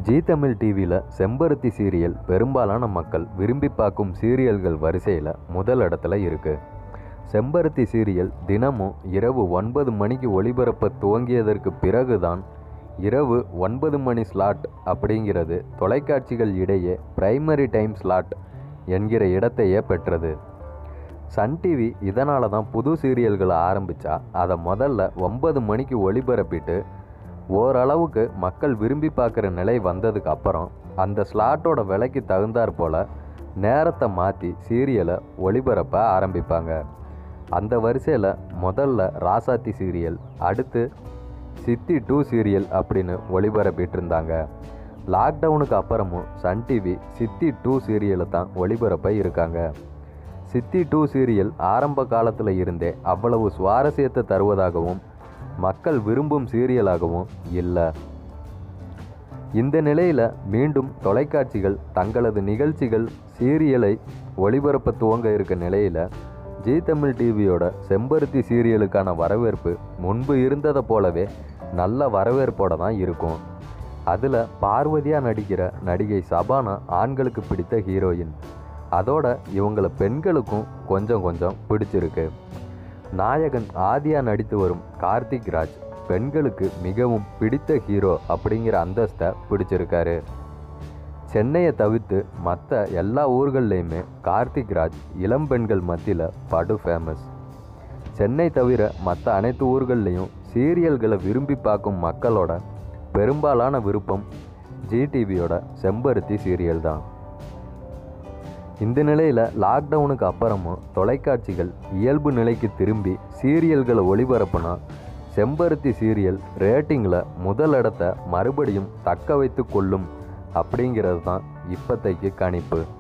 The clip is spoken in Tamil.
ஜீ தமிழ் டிவியில் செம்பருத்தி சீரியல் பெரும்பாலான மக்கள் விரும்பி பார்க்கும் சீரியல்கள் வரிசையில் முதல் இடத்துல இருக்குது செம்பருத்தி சீரியல் தினமும் இரவு ஒன்பது மணிக்கு ஒளிபரப்ப துவங்கியதற்கு பிறகுதான் இரவு ஒன்பது மணி ஸ்லாட் அப்படிங்கிறது தொலைக்காட்சிகள் இடையே பிரைமரி டைம் ஸ்லாட் என்கிற இடத்தையே பெற்றது சன் டிவி இதனால தான் புது சீரியல்களை ஆரம்பித்தா அதை முதல்ல ஒன்பது மணிக்கு ஒளிபரப்பிட்டு ஓரளவுக்கு மக்கள் விரும்பி பார்க்குற நிலை வந்ததுக்கு அப்புறம் அந்த ஸ்லாட்டோட விலைக்கு தகுந்தாற் போல் நேரத்தை மாற்றி சீரியலை ஒளிபரப்ப ஆரம்பிப்பாங்க அந்த வரிசையில் முதல்ல ராசாத்தி சீரியல் அடுத்து சித்தி டூ சீரியல் அப்படின்னு ஒளிபரப்பிட்டு இருந்தாங்க லாக்டவுனுக்கு அப்புறமும் சன் டிவி சித்தி டூ சீரியலை தான் ஒளிபரப்ப இருக்காங்க சித்தி டூ சீரியல் ஆரம்ப காலத்தில் இருந்தே அவ்வளவு சுவாரஸ்யத்தை தருவதாகவும் மக்கள் விரும்பும் சீரியலாகவும் இல்லை இந்த நிலையில் மீண்டும் தொலைக்காட்சிகள் தங்களது நிகழ்ச்சிகள் சீரியலை ஒளிபரப்ப துவங்க இருக்க நிலையில் ஜீ தமிழ் டிவியோட செம்பருத்தி சீரியலுக்கான வரவேற்பு முன்பு இருந்ததை போலவே நல்ல வரவேற்போட தான் இருக்கும் அதில் பார்வதியாக நடிக்கிற நடிகை சபானா ஆண்களுக்கு பிடித்த ஹீரோயின் அதோட இவங்கள பெண்களுக்கும் கொஞ்சம் கொஞ்சம் பிடிச்சிருக்கு நாயகன் ஆதியா நடித்து வரும் கார்த்திக் ராஜ் பெண்களுக்கு மிகவும் பிடித்த ஹீரோ அப்படிங்கிற அந்தஸ்தை பிடிச்சிருக்காரு சென்னையை தவிர்த்து மற்ற எல்லா ஊர்கள்லேயுமே கார்த்திக் ராஜ் இளம் பெண்கள் மத்தியில் படு ஃபேமஸ் சென்னை தவிர மற்ற அனைத்து ஊர்கள்லேயும் சீரியல்களை விரும்பி பார்க்கும் மக்களோட பெரும்பாலான விருப்பம் ஜிடிவியோட செம்பருத்தி சீரியல் தான் இந்த நிலையில் லாக்டவுனுக்கு அப்புறமும் தொலைக்காட்சிகள் இயல்பு நிலைக்கு திரும்பி சீரியல்களை ஒளிபரப்புனா செம்பருத்தி சீரியல் ரேட்டிங்கில் முதல் இடத்த மறுபடியும் தக்க வைத்து கொள்ளும் அப்படிங்கிறது தான் இப்போதைக்கு கணிப்பு